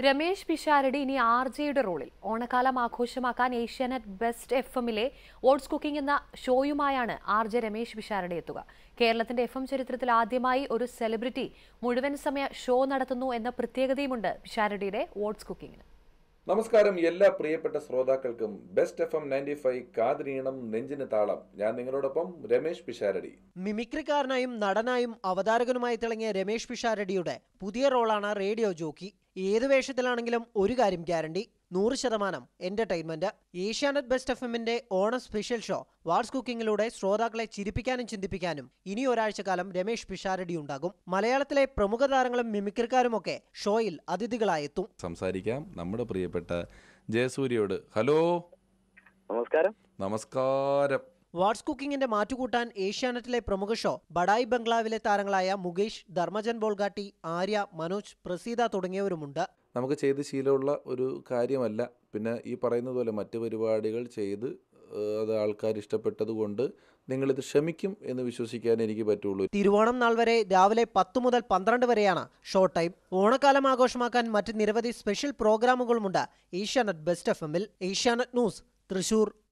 രമേശ് പിഷാരടി ഇനി ആർ ജെയുടെ റോളിൽ ഓണക്കാലം ആഘോഷമാക്കാൻ ഏഷ്യാനെറ്റ് ബെസ്റ്റ് എഫ് എമ്മിലെ ഓട്സ് കുക്കിംഗ് എന്ന ഷോയുമായാണ് ആർ ജെ രമേശ് പിഷാരടി എത്തുക കേരളത്തിന്റെ എഫ് എം ചരിത്രത്തിൽ ആദ്യമായി ഒരു സെലിബ്രിറ്റി മുഴുവൻ സമയ ഷോ നടത്തുന്നു എന്ന പ്രത്യേകതയുമുണ്ട് പിഷാരടിയുടെ ഓട്സ് കുക്കിങ്ങിന് നമസ്കാരം എല്ലാ പ്രിയപ്പെട്ട ശ്രോതാക്കൾക്കും best F M ninety five കാതിരീണം നെഞ്ചിന് താളം ഞാൻ നിങ്ങളോടൊപ്പം രമേശ് പിഷാരടി മിമിക്രിക്കാരനായും നടനായും അവതാരകനുമായി തിളങ്ങിയ രമേഷ് പിഷാരടിയുടെ പുതിയ റോളാണ് റേഡിയോ ജോക്കി ഏത് വേഷത്തിലാണെങ്കിലും ഒരു കാര്യം ഗ്യാരണ്ടി നൂറ് ശതമാനം എന്റർടൈൻമെന്റ് ഏഷ്യാനെറ്റ് ബെസ്റ്റ് എഫ് എമ്മിന്റെ ഓണം സ്പെഷ്യൽ ഷോ വാർസ് കുക്കിങ്ങിലൂടെ ശ്രോതാക്കളെ ചിരിപ്പിക്കാനും ചിന്തിപ്പിക്കാനും ഇനി ഒരാഴ്ചക്കാലം രമേഷ് പിഷാരടി ഉണ്ടാകും മലയാളത്തിലെ പ്രമുഖ താരങ്ങളും മിമിക്രിക്കാരുമൊക്കെ ഷോയിൽ അതിഥികളായെത്തും സംസാരിക്കാം നമ്മുടെ പ്രിയപ്പെട്ട ജയസൂര്യയോട് ഹലോ നമസ്കാരം നമസ്കാരം വാട്സ് കുക്കിങ്ങിന്റെ മാറ്റുകൂട്ടാൻ ഏഷ്യാനെറ്റിലെ പ്രമുഖ ഷോ ബഡായി ബംഗ്ലാവിലെ താരങ്ങളായ മുകേഷ് ധർമ്മജൻ ബോൾഗാട്ടി ആര്യ മനോജ് പ്രസീത തുടങ്ങിയവരുമുണ്ട് നമുക്ക് ചെയ്ത് ശീലമുള്ള ഒരു കാര്യമല്ല പിന്നെ ഈ പറയുന്നത് പോലെ മറ്റ് പരിപാടികൾ ചെയ്ത് ഏഹ്, അത് ആൾക്കാർ ഇഷ്ടപ്പെട്ടതുകൊണ്ട് നിങ്ങളിത് ക്ഷമിക്കും എന്ന് വിശ്വസിക്കാൻ എനിക്ക് പറ്റുള്ളൂ തിരുവോണം നാൾ വരെ രാവിലെ പത്ത് മുതൽ പന്ത്രണ്ട് വരെയാണ് ഷോ ടൈം ഓണക്കാലം ആഘോഷമാക്കാൻ മറ്റ് നിരവധി സ്പെഷ്യൽ പ്രോഗ്രാമുകളുമുണ്ട് ഏഷ്യാനെറ്റ് ബെസ്റ്റ് എഫ് എമ്മിൽ ഏഷ്യാനെറ്റ് ന്യൂസ് തൃശൂർ